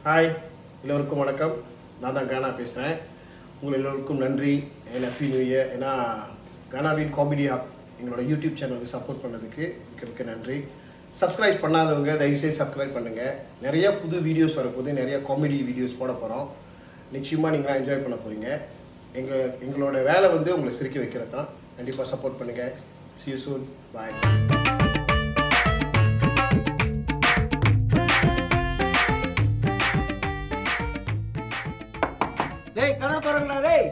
Hi எல்லோருக்கும் வணக்கம் நான் தான் கானா பேசுகிறேன் உங்கள் எல்லோருக்கும் நன்றி என் ஹாப்பி நியூ இயர் ஏன்னா கானாவின் காமெடி ஹப் எங்களோட யூடியூப் சேனலுக்கு சப்போர்ட் பண்ணதுக்கு மிக்க மிக்க நன்றி சப்ஸ்கிரைப் பண்ணாதவங்க தயவுசெய்து சப்ஸ்கிரைப் பண்ணுங்கள் நிறைய புது வீடியோஸ் வரப்போகுது நிறைய காமெடி வீடியோஸ் போட போகிறோம் நிச்சயமாக நீங்களாம் என்ஜாய் பண்ண போகிறீங்க எங்கள் எங்களோட வேலை வந்து உங்களை சிரிக்க வைக்கிறது தான் கண்டிப்பாக சப்போர்ட் பண்ணுங்கள் see you soon பாய் டேய் கதை பாருங்களா டேய்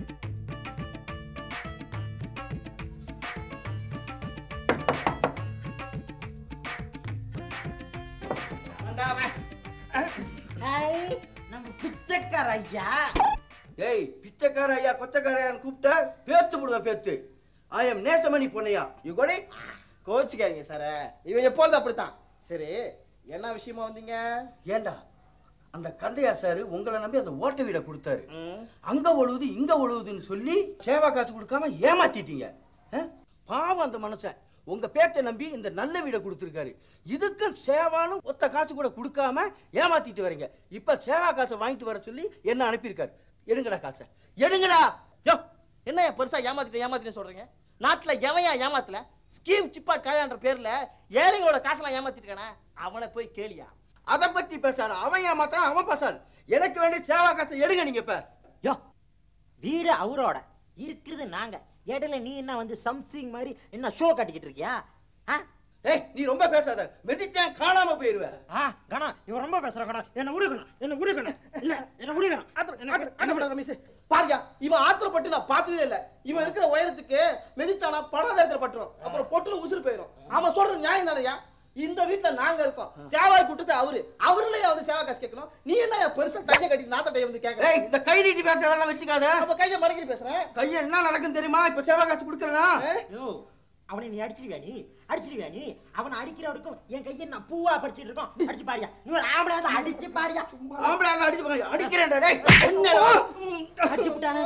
ஹாய் நம்ம பிச்சைக்கார ஐயா டேய் பிச்சைக்கார ஐயா கொச்சக்கார ஐயான்னு கூப்பிட்டா பேத்து விடுவேன் பேத்து I am Nesamani Ponnaiya you கோடி கோச்சிக்காதீங்க சார் இவன் எப்பொழுது அப்படித்தான் சரி என்ன விஷயமா வந்தீங்க ஏண்டா அந்த கந்தையா சார் உங்களை நம்பி அந்த ஓட்ட வீடை கொடுத்தாரு ம், அங்க ஒழுகுது இங்க ஒழுகுதுன்னு சொல்லி சேவா காசு கொடுக்காம ஏமாத்திட்டீங்க ஆ? பாவம் அந்த மனுஷன் உங்க பேச்சை நம்பி இந்த நல்ல வீடை கொடுத்துருக்காரு இதுக்கு சேவான்னு ஒத்த காசு கூட கொடுக்காம ஏமாத்திட்டு வரீங்க இப்ப சேவா காசை வாங்கிட்டு வர சொல்லி என்ன அனுப்பியிருக்காரு எடுங்கடா காசை எடுங்கடா யோ என்ன பெருசா ஏமாத்திட்டு ஏமாத்திட்டு சொல்றீங்க நாட்டுல எவன் ஏமாத்தல ஸ்கீம் சிப்பா காயான்ற பேர்ல ஏழைங்களோட காசெல்லாம் ஏமாத்திருக்கானே அவனை போய் கேளியா அதை பத்தி பேசாத அவன் ஏமாத்தான் அவன் பேசாது எனக்கு வேண்டிய சேவா காசை எடுங்க நீங்க இப்ப யோ வீடு அவரோட இருக்கிறது நாங்க இடையில நீ என்ன வந்து சம்சிங் மாதிரி என்ன ஷோ கட்டிக்கிட்டு இருக்கியா ஆ ஏய் நீ ரொம்ப பேசாத மெதிச்சான் காணாம போயிருவ ஆ கணா இவன் ரொம்ப பேசுற கணா என்ன விடுக்கணும் என்ன விடுக்கணும் இல்ல என்ன விடுக்கணும் ஆத்திரப்படாத ரமேஷ் பாருங்க இவன் ஆத்திரப்பட்டு நான் பார்த்ததே இல்ல இவன் இருக்கிற உயரத்துக்கு மெதிச்சானா படாத இடத்துல பட்டுரும் அப்புறம் பொட்டுல உசுறு போயிடும் அவன் சொல்றது நியாயம் தானையா இந்த வீட்ல நாங்க இருக்கோம் சேவாய் கூட்டத்தை அவரு அவருலயே வந்து சேவா காசு கேட்கணும் நீ என்ன பெருசா டைய கட்டி நாத்தடைய வந்து ஏய் கேட்கற இந்த கை நீட்டி பேசுறதெல்லாம் வச்சுக்காத அப்ப கையை மடக்கி பேசுறேன் கைய என்ன நடக்கும் தெரியுமா இப்ப சேவா காசு கொடுக்கறனா யோ அவனை நீ அடிச்சிருவியா நீ அடிச்சிருவியா நீ அவனை அடிக்கிறவருக்கும் என் கையை நான் பூவா பறிச்சிட்டு இருக்கோம் அடிச்சு பாரியா நீ ஒரு ஆம்பளை வந்து அடிச்சு பாரியா ஆம்பளை ஆளை அடிச்சு பாரு. அடிக்கிறேன்டா டேய் என்னடா? அடிச்சு விட்டானே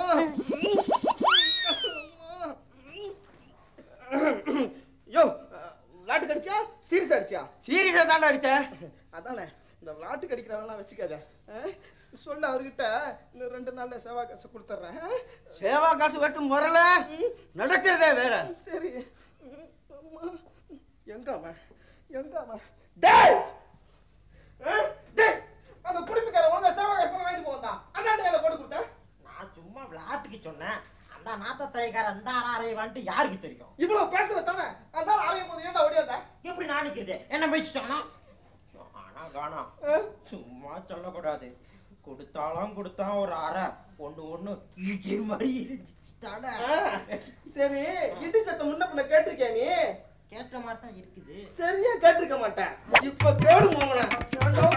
யோ விளாட்டு கடிச்சா சீரியஸ் அடிச்சா சீரியஸா தான்டா அடிச்சேன் அதானே இந்த விளாட்டு கடிக்கிறவெல்லாம் வச்சுக்காத ஆ? சொல்லு அவர்கிட்ட இன்னும் ரெண்டு நாள்ல சேவா காசு கொடுத்துட்றேன் ஆ? சேவா காசு வெட்டும் வரல நடக்கிறதே வேற சரி ம், அம்மா. எங்க அவன் எங்க அவன் டேய் ஆ? டேய் அந்த குடிப்பிக்கார ஒழுங்கா சேவா காசு வாங்கிட்டு போவா அதான் என்ன போட்டு கொடுத்தேன் நான் சும்மா விளையாட்டுக்கு சொன்னேன் அந்த நாத்த தைக்கார அந்த ஆறாரை வந்துட்டு யாருக்கு தெரியும் இவ்வளவு பேசுற தானே அந்த அலையும் போது ஏன்டா ஓடியாந்த எப்படி நான் நிக்கிறது என்ன பேசிட்டானா ஆனா காணா ஆ? சும்மா சொல்லக்கூடாது கொடுத்தாலும் கொடுத்தான் ஒரு அரை ஒண்ணு ஒண்ணு இடி மாதிரி இருந்துச்சுட்டாடா ஆ, சரி இடி சத்தம் முன்ன பின்ன கேட்டிருக்கியா நீ கேட்ட மாதிரி தான் இருக்குது சரியா கேட்டிருக்க மாட்டேன் இப்ப கேடு மாமன